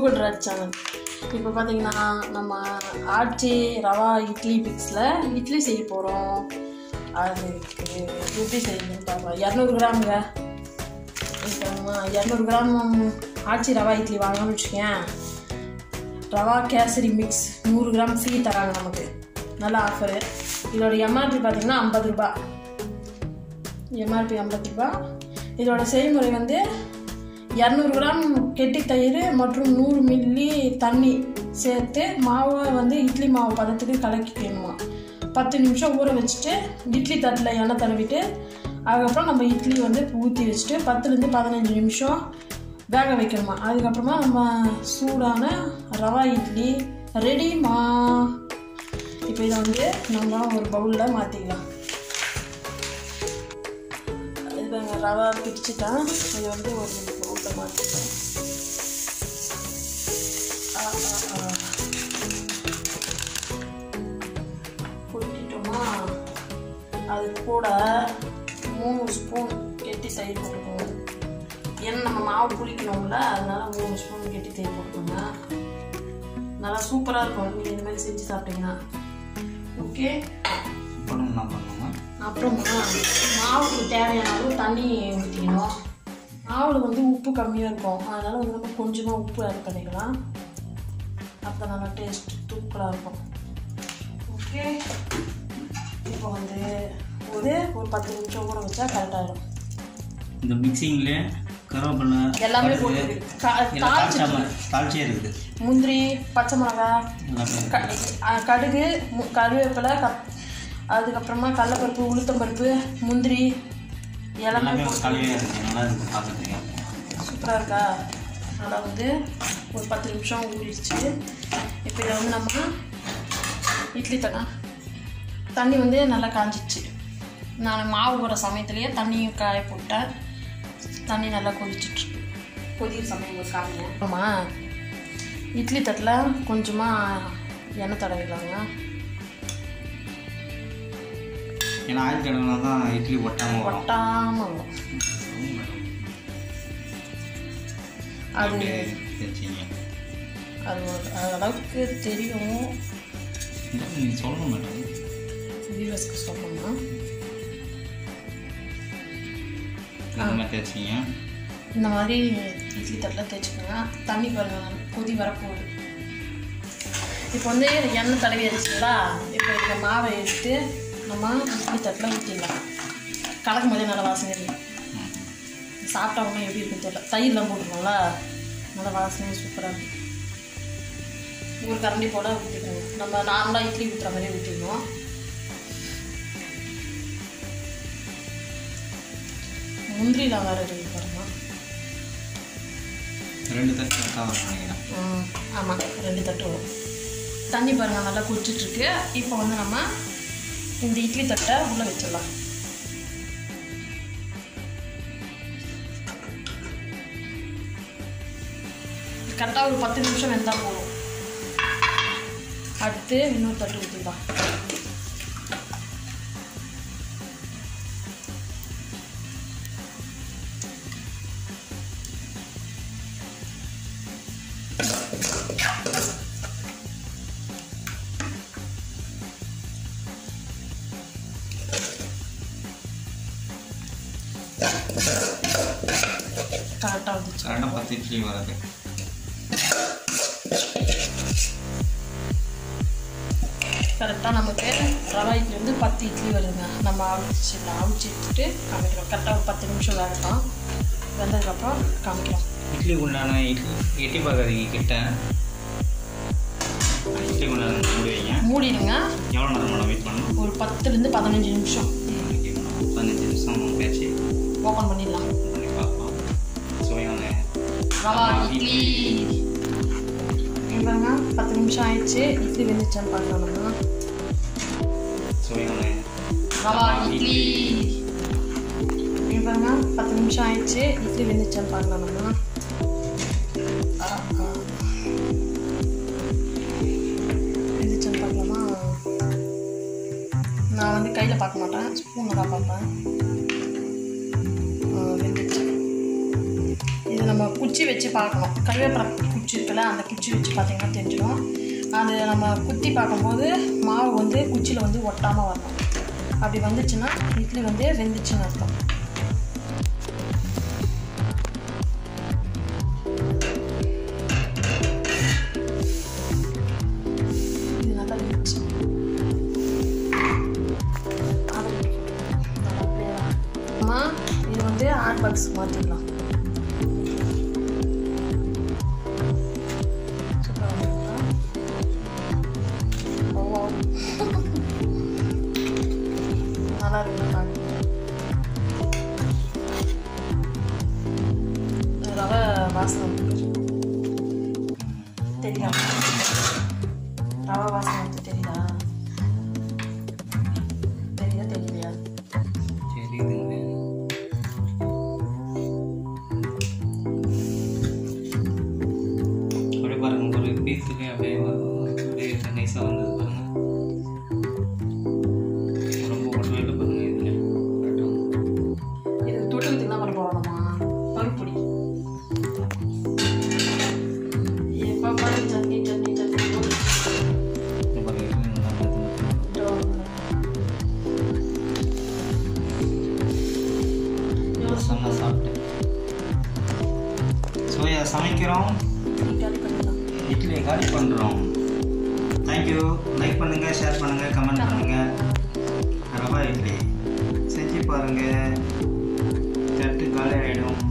Google Raj channel இப்போ பார்த்தீங்கன்னா நம்ம ஆச்சி ரவா இட்லி மிக்ஸில் இட்லி செய்ய போகிறோம் அதுக்கு எப்படி செய்யணும்னு பார்க்கலாம் இரநூறு கிராமுங்க இப்போ நம்ம இரநூறு கிராம் ஆச்சி ரவா இட்லி வாங்கணும்னு வச்சுக்கேன் ரவா கேசரி மிக்ஸ் நூறு கிராம் ஃப்ரீ தராங்க நமக்கு நல்ல ஆஃபரு இதோட எம்ஆர்பி பார்த்தீங்கன்னா ஐம்பது ரூபா எம்ஆர்பி ஐம்பது ரூபா இதோட செய்முறை வந்து இரநூறு கிராம் கெட்டி தயிர் மற்றும் நூறு மில்லி தண்ணி சேர்த்து மாவை வந்து இட்லி மாவு பதத்துக்கு கலக்கிக்கணுமா பத்து நிமிஷம் ஊற வச்சுட்டு இட்லி தட்டில் எண்ணெய் தடவிட்டு அதுக்கப்புறம் நம்ம இட்லி வந்து ஊற்றி வச்சுட்டு பத்துலேருந்து பதினஞ்சு நிமிஷம் வேக வைக்கணுமா அதுக்கப்புறமா நம்ம சூடான ரவா இட்லி ரெடிமா இப்போ இதை வந்து நம்ம ஒரு பவுலில் மாற்றிக்கலாம் இதுதாங்க ரவா பிடிச்சிட்டேன் இது வந்து ஒரு பவுலில் மாற்றிக்கலாம் ஆ ஆ ஆ கொட்டிட்டோமா அது கூட மூணு ஸ்பூன் கெட்டி தயிர் போட்டுக்கணும் ஏன்னா நம்ம மாவு புளிக்கணும்ல அதனால மூணு ஸ்பூன் கெட்டி தயிர் போட்டுக்கோங்க நல்லா சூப்பராக இருக்கும் நீங்கள் இந்த மாதிரி செஞ்சு சாப்பிட்டீங்கன்னா ஓகே அப்புறம் என்ன பண்ணுவோம் அப்புறமா மாவுக்கு தேவையான அளவு தண்ணி ஊற்றிக்கணும் மாவில் வந்து உப்பு கம்மியாக இருக்கும் அதனால் வந்து நம்ம கொஞ்சமாக உப்பு ஆட் பண்ணிக்கலாம் அப்போ நல்லா டேஸ்ட் தூக்கலாக இருக்கும் ஓகே இப்போ வந்து ஒரு ஒரு பத்து நிமிஷம் ஊற வச்சா கரெக்டாகிடும் இந்த மிக்சிங்கில் கருவேப்பிலை எல்லாமே கடுகு, போட்டு கா- எல்லாம் தாளிச்சு தாளிச்சாம தாளிச்சே இருக்குது முந்திரி பச்சை மிளகா எல்லாமே க ஆ, கடுகு மு- கருவேப்பிலை கப் அதுக்கப்புறமா கடலப்பருப்பு உளுத்தம்பருப்பு முந்திரி எல்லாமே எல்லாமே போட்டு கலையாக இருக்குது நல்லா இருக்குது பார்க்கறதுக்கு சூப்பராக இருக்கா நல்லா வந்து ஒரு பத்து நிமிஷம் ஊறிடுச்சு இப்போ இதை வந்து நம்ம இட்லி தண்ணா தண்ணி வந்து நல்லா காஞ்சிச்சு நான் மாவு போடுற சமயத்துலேயே தண்ணியும் காய போட்டேன் தண்ணி நல்லா கொதிச்சிட்ருக்கு கொதிக்கிற சமயம் ஒரு காமிங்க ஆமா இட்லி தட்டில் கொஞ்சமாக எண்ணெய் தடவிக்கலாங்க ஏன்னா ஆயில் கடவுனா தான் இட்லி ஒட்டாமல் வரும் ஒட்டாமல் வரும் அது அப்படியே தேய்ச்சிங்க அது ஒரு- அது அளவுக்கு தெரியும் இல்லை நீங்கள் சொல்லணும் மேடம் வியூவர்ஸ்க்கு சொல்லணும்னா இந்த மாதிரி தேய்ச்சிங்க இந்த மாதிரி இட்லி தட்டில் தேய்ச்சிக்கோங்க தண்ணி பாருங்க கொதி வரப்போகுது இப்போ வந்து எண்ணெய் தடவி அடிச்சிங்களா இப்போ இந்த மாவை எடுத்து நம்ம இட்லி தட்டில் ஊற்றிடலாம் கலக்கும் போதே நல்லா வாசனை இருக்கும் ம். சாப்பிட்டவங்க எப்படி இருக்குன்னு தெரியல தயிர்லாம் போட்டுருக்கோம்ல நல்லா வாசனை சூப்பராக இருக்கும் ஒரு கரண்டி போல் ஊற்றிக்கணும் நம்ம நார்மலாக இட்லி ஊற்றுற மாதிரி ஊற்றிக்கணும் முந்திரிலாம் வேறு இருக்கு பாருங்க ரெண்டு தட்டு கரெக்டாக வரும் நினைக்கிறேன் ம், ஆமாம் ரெண்டு தட்டு வரும் தண்ணி பாருங்கள் நல்லா குடிச்சிட்ருக்கு இப்போ வந்து நம்ம இந்த இட்லி தட்டை உள்ளே வச்சிடலாம் கரெக்டாக ஒரு பத்து நிமிஷம் வெந்தால் போதும் அடுத்து இன்னொரு தட்டு ஊற்றிடலாம் கரெக்டாக வந்துச்சு கரெக்டாக பத்து இட்லி வருது கரெக்டாக நமக்கு ரவா இட்லி வந்து பத்து இட்லி வருதுங்க நம்ம அவிச்சிடலாம் அவிச்சு எடுத்துட்டு காமிக்கிறோம் கரெக்டாக ஒரு பத்து நிமிஷம் வேகட்டும் வெந்ததுக்கப்புறம் காமிக்கிறோம் இட்லி உண்டான இட்லி எட்டி பார்க்காதீங்க கிட்ட இட்லி உண்டான மூடி வைங்க மூடிடுங்க எவ்வளோ நேரம் மேடம் வெயிட் பண்ணணும் ஒரு பத்துலேருந்து பதினஞ்சு நிமிஷம் ஓகே மேடம் பதினஞ்சு நிமிஷம் பேச்சு ஓப்பன் பண்ணிடலாம் பண்ணி பார்ப்போம் சுவையான ரவா இட்லி இங்க பாருங்க பத்து நிமிஷம் ஆயிடுச்சு இட்லி வெந்துச்சான்னு பார்க்கலாம் நம்ம சுவையான ரவா இட்லி இங்க பாருங்க பத்து நிமிஷம் ஆயிடுச்சு இட்லி வெந்துச்சான்னு பார்க்கலாம் நம்ம ஆ, ஆ. வெந்துச்சான்னு பார்க்கலாமா நான் வந்து கையில் பார்க்க மாட்டேன் ஸ்பூனில் தான் பார்ப்பேன் ஆ, வெந்துச்சு இது நம்ம குச்சி வச்சு பார்க்கணும் கருவேப்பிலை கு- குச்சி இருக்குல்ல அந்த குச்சி வச்சு பார்த்தீங்கன்னா தெரிஞ்சிடும் அது நம்ம குத்தி பார்க்கும்போது மாவு வந்து குச்சியில் வந்து ஒட்டாமல் வரணும் அப்படி வந்துச்சுன்னா இட்லி வந்து வெந்துச்சுன்னு அர்த்தம் இது நல்லா வெந்துச்சு அம்மா இது வந்து ஹாட் பாக்ஸ் மாற்றிடலாம் நல்லா இருக்கு ரவை வாசனை வந்துருக்கு. தெரியுதா ரவை வாசனை வந்து தெரியுதா தெரியுதா தெரியலையா தெரியுதுங்க அப்படியே பாருங்க ஒரு பீஸுக்கு அப்படியே வரும். அப்படியே நைஸாக வந்தது பாருங்க ரொம்ப ஒட்டவே இல்லை பாருங்க இதில் இது தொட்டுக்கிறதுக்கு என்ன பண்ண போகிறோம்மா பருப்பொடி எப்போ பாரு சட்னி சட்னி சட்னி போட்டு இந்த பாருங்க இட்லி நல்லா வருது. எவ்வளோ செம்ம சாப்பிட்டேன் சோயா சமைக்கிறோம் காலி பண்ணிடலாம் இட்லியை காலி பண்ணுறோம் தேங்க்யூ லைக் பண்ணுங்கள் ஷேர் பண்ணுங்கள் கமெண்ட் பண்ணுங்கள் ரவா இட்லி செஞ்சு பாருங்கள் தட்டு காலி ஆகிடும்